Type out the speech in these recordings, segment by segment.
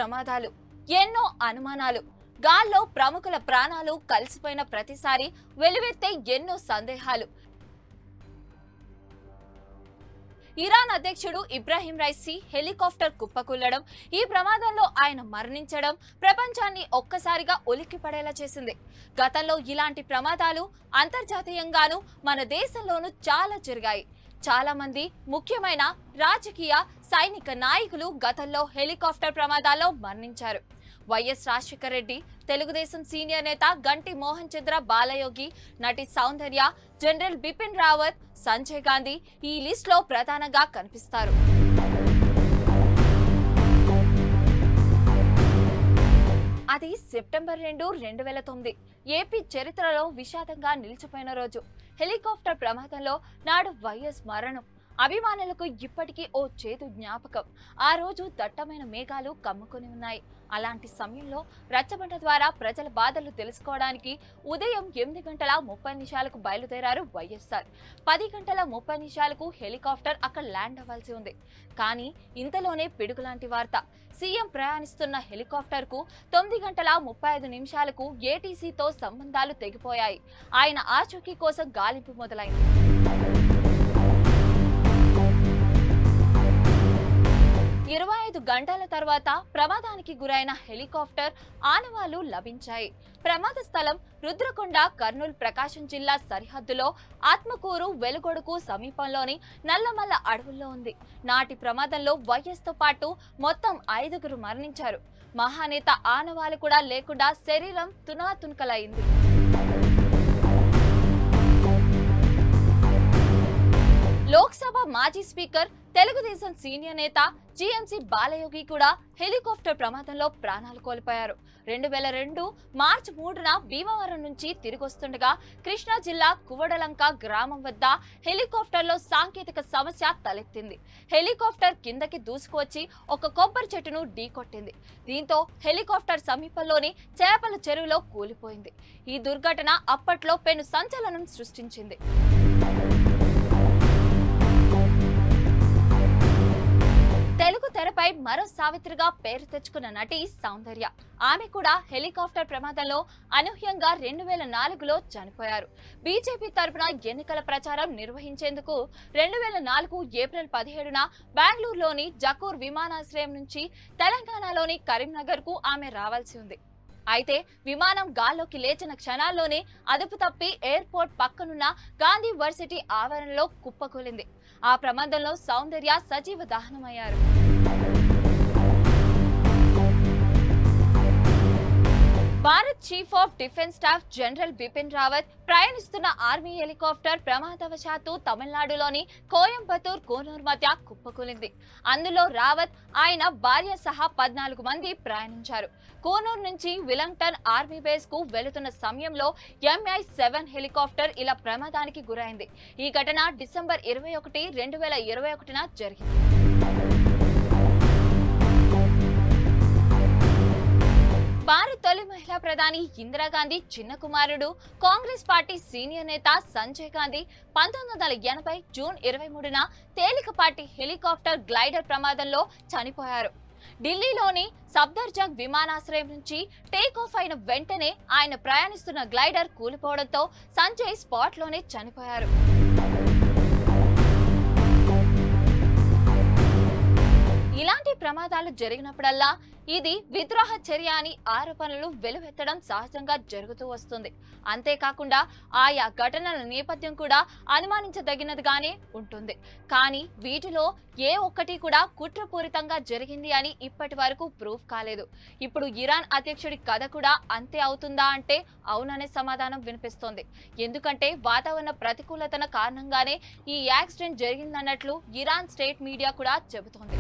ప్రమాదాలు ఎన్నో అనుమానాలు గాల్లో ప్రముఖుల ప్రాణాలు కలిసిపోయిన ప్రతిసారి వెలువెత్తే ఎన్నో సందేహాలు ఇరాన్ అధ్యక్షుడు ఇబ్రాహిం రైసీ హెలికాప్టర్ కుప్పకూలడం ఈ ప్రమాదంలో ఆయన మరణించడం ప్రపంచాన్ని ఒక్కసారిగా ఉలిక్కిపడేలా చేసింది గతంలో ఇలాంటి ప్రమాదాలు అంతర్జాతీయంగానూ మన దేశంలోనూ చాలా జరిగాయి చాలా మంది ముఖ్యమైన రాజకీయ సైనిక నాయకులు గతంలో హెలికాప్టర్ ప్రమాదాల్లో మరణించారు వైఎస్ రాజశేఖర రెడ్డి తెలుగుదేశం సీనియర్ నేత గంటి మోహన్ చంద్ర బాలయోగి నటి సౌందర్య జనరల్ బిపిన్ రావత్ సంజయ్ గాంధీ ఈ లిస్ట్ లో ప్రధానంగా కనిపిస్తారు అది సెప్టెంబర్ రెండు రెండు వేల తొమ్మిది ఏపీ చరిత్రలో విషాదంగా నిలిచిపోయిన రోజు హెలికాప్టర్ ప్రమాదంలో నాడు వైఎస్ మరణం అభిమానులకు ఇప్పటికీ ఓ చేదు జ్ఞాపకం ఆ రోజు దట్టమైన మేఘాలు కమ్ముకొని ఉన్నాయి అలాంటి సమయంలో రచ్చబండ ద్వారా ప్రజల బాధలు తెలుసుకోవడానికి ఉదయం ఎనిమిది గంటల ముప్పై నిమిషాలకు బయలుదేరారు వైఎస్ఆర్ పది గంటల ముప్పై నిమిషాలకు హెలికాప్టర్ అక్కడ ల్యాండ్ అవ్వాల్సి ఉంది కానీ ఇంతలోనే పిడుగులాంటి వార్త సీఎం ప్రయాణిస్తున్న హెలికాప్టర్ కు తొమ్మిది గంటల ముప్పై ఐదు నిమిషాలకు ఏటీసీతో సంబంధాలు తెగిపోయాయి ఆయన ఆచూకీ కోసం గాలింపు మొదలైంది ఇరవై ఐదు గంటల తర్వాత ప్రమాదానికి గురైన హెలికాప్టర్ ఆనవాళ్లు లభించాయి ప్రమాద స్థలం రుద్రకొండ కర్నూలు ప్రకాశం జిల్లా సరిహద్దులో ఆత్మకూరు వెలుగొడుకు సమీపంలోని నల్లమల్ల అడవుల్లో ఉంది నాటి ప్రమాదంలో వైఎస్తో పాటు మొత్తం ఐదుగురు మరణించారు మహానేత ఆనవాలు కూడా లేకుండా శరీరం తునాతునకలైంది లోక్సభ మాజీ స్పీకర్ తెలుగుదేశం సీనియర్ నేత జీఎంసీ బాలయోగి కూడా హెలికాప్టర్ ప్రమాదంలో ప్రాణాలు కోల్పోయారు రెండు వేల రెండు మార్చి మూడున భీమవరం నుంచి తిరిగొస్తుండగా కృష్ణా జిల్లా కువడలంక గ్రామం వద్ద హెలికాప్టర్లో సాంకేతిక సమస్య తలెత్తింది హెలికాప్టర్ కిందకి దూసుకువచ్చి ఒక కొబ్బరి చెట్టును ఢీకొట్టింది దీంతో హెలికాప్టర్ సమీపంలోని చేపల చెరువులో కూలిపోయింది ఈ దుర్ఘటన అప్పట్లో పెను సంచలనం సృష్టించింది తెలుగు తెరపై మరో సావిత్రిగా పేరు తెచ్చుకున్న నటి సౌందర్య ఆమె కూడా హెలికాప్టర్ ప్రమాదంలో అనూహ్యంగా రెండు వేల నాలుగులో చనిపోయారు బీజేపీ తరపున ఎన్నికల ప్రచారం నిర్వహించేందుకు రెండు వేల నాలుగు ఏప్రిల్ పదిహేడున బెంగళూరులోని జకూర్ విమానాశ్రయం నుంచి తెలంగాణలోని కరీంనగర్ కు ఆమె రావాల్సి ఉంది అయితే విమానం గాల్లోకి లేచిన క్షణాల్లోనే అదుపు తప్పి ఎయిర్పోర్ట్ పక్కనున్న గాంధీ వర్సిటీ ఆవరణలో కుప్పకూలింది ఆ ప్రమాదంలో సౌందర్య సజీవ దహనమయ్యారు Bharat chief of defence staff general Bipin Rawat ప్రయాణిస్తున్న ఆర్మీ హెలికాప్టర్ ప్రమాదవశాత్తు తమిళనాడులోని కోయంబత్తూర్ కోనూర్ మధ్య కుప్పకూలింది అందులో రావత్ ఆయన భార్య సహా పద్నాలుగు మంది ప్రయాణించారు కోనూరు నుంచి విలంగ్టన్ ఆర్మీ బేస్ కు వెళుతున్న సమయంలో ఎంఐ సెవెన్ హెలికాప్టర్ ఇలా ప్రమాదానికి గురైంది ఈ ఘటన డిసెంబర్ ఇరవై ఒకటి రెండు వేల ఇరవై ఒకటిన జరిగింది భారత్ తొలి మహిళా ప్రధాని ఇందిరాగాంధీ చిన్న కుమారుడు కాంగ్రెస్ పార్టీ సీనియర్ నేత సంజయ్ గాంధీ పంతొమ్మిది వందల ఎనభై జూన్ ఇరవై మూడున తేలికపాటి హెలికాప్టర్ గ్లైడర్ ప్రమాదంలో చనిపోయారు ఢిల్లీలోని సఫ్దర్జంగ్ విమానాశ్రయం నుంచి టేక్ ఆఫ్ అయిన వెంటనే ఆయన ప్రయాణిస్తున్న గ్లైడర్ కూలిపోవడంతో సంజయ్ స్పాట్లోనే చనిపోయారు ఇలాంటి ప్రమాదాలు జరిగినప్పుడల్లా ఇది విద్రోహ చర్య అని ఆరోపణలు వెలువెత్తడం సహజంగా జరుగుతూ వస్తుంది అంతేకాకుండా ఆయా ఘటనల నేపథ్యం కూడా అనుమానించదగినదిగానే ఉంటుంది కానీ వీటిలో ఏ ఒక్కటి కూడా కుట్రపూరితంగా జరిగింది అని ఇప్పటి వరకు ప్రూఫ్ కాలేదు ఇప్పుడు ఇరాన్ అధ్యక్షుడి కథ కూడా అంతే అవుతుందా అంటే అవుననే సమాధానం వినిపిస్తోంది ఎందుకంటే వాతావరణ ప్రతికూలతన కారణంగానే ఈ యాక్సిడెంట్ జరిగిందన్నట్లు ఇరాన్ స్టేట్ మీడియా కూడా చెబుతోంది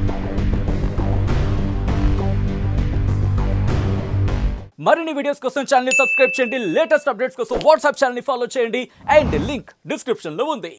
మరిన్ని వీడియోస్ కోసం ఛానల్ సబ్స్క్రైబ్ చేయండి లేటెస్ట్ అప్డేట్స్ కోసం వాట్సాప్ ఛానల్ ఫాలో చేయండి అండ్ లింక్ డిస్క్రిప్షన్ లో ఉంది